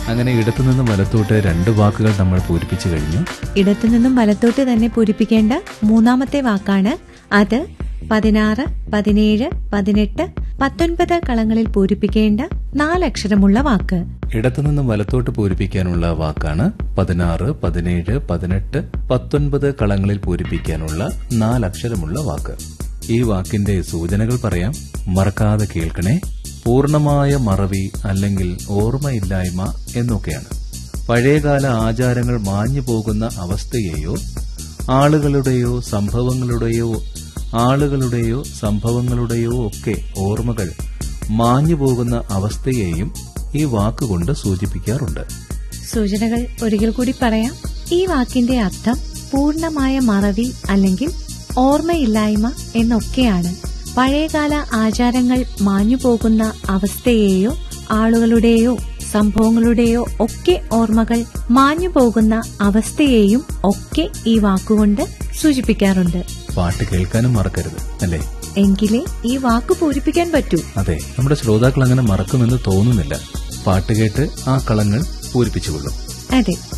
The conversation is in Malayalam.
അങ്ങനെ ഇടത്തുനിന്ന് വലത്തോട്ട് രണ്ട് വാക്കുകൾ നമ്മൾ പൂരിപ്പിച്ചു കഴിഞ്ഞു ഇടത്തുനിന്നും വലത്തോട്ട് തന്നെ പൂരിപ്പിക്കേണ്ട മൂന്നാമത്തെ വാക്കാണ് അത് പതിനാറ് പതിനേഴ് പതിനെട്ട് പത്തൊൻപത് കളങ്ങളിൽ പൂരിപ്പിക്കേണ്ട നാലക്ഷരമുള്ള വാക്ക് ഇടത്തുനിന്ന് വലത്തോട്ട് പൂരിപ്പിക്കാനുള്ള വാക്കാണ് പതിനാറ് പതിനേഴ് പതിനെട്ട് പത്തൊൻപത് കളങ്ങളിൽ പൂരിപ്പിക്കാനുള്ള നാലക്ഷരമുള്ള വാക്ക് ഈ വാക്കിന്റെ സൂചനകൾ പറയാം മറക്കാതെ കേൾക്കണേ പൂർണമായ മറവി അല്ലെങ്കിൽ ഓർമ്മയില്ലായ്മ എന്നൊക്കെയാണ് പഴയകാല ആചാരങ്ങൾ മാഞ്ഞു പോകുന്ന അവസ്ഥയെയോ ആളുകളുടെയോ സംഭവങ്ങളുടെയോ ആളുകളുടെയോ സംഭവങ്ങളുടെയോ ഒക്കെ ഓർമ്മകൾ മാഞ്ഞു പോകുന്ന അവസ്ഥയെയും ഈ വാക്കുകൊണ്ട് സൂചിപ്പിക്കാറുണ്ട് സൂചനകൾ ഒരിക്കൽ കൂടി പറയാം ഈ വാക്കിന്റെ അർത്ഥം പൂർണമായ മറവി അല്ലെങ്കിൽ ഓർമ്മയില്ലായ്മ എന്നൊക്കെയാണ് പഴയകാല ആചാരങ്ങൾ മാഞ്ഞുപോകുന്ന അവസ്ഥയെയോ ആളുകളുടെയോ സംഭവങ്ങളുടെയോ ഒക്കെ ഓർമ്മകൾ മാഞ്ഞുപോകുന്ന അവസ്ഥയെയും ഒക്കെ ഈ വാക്കുകൊണ്ട് സൂചിപ്പിക്കാറുണ്ട് പാട്ട് കേൾക്കാനും മറക്കരുത് അല്ലേ എങ്കിലേ ഈ വാക്ക് പൂരിപ്പിക്കാൻ പറ്റൂ അതെ നമ്മുടെ ശ്രോതാക്കൾ അങ്ങനെ മറക്കുമെന്ന് തോന്നുന്നില്ല പാട്ട് കേട്ട് ആ കളങ്ങൾ പൂരിപ്പിച്ചുകൊള്ളും അതെ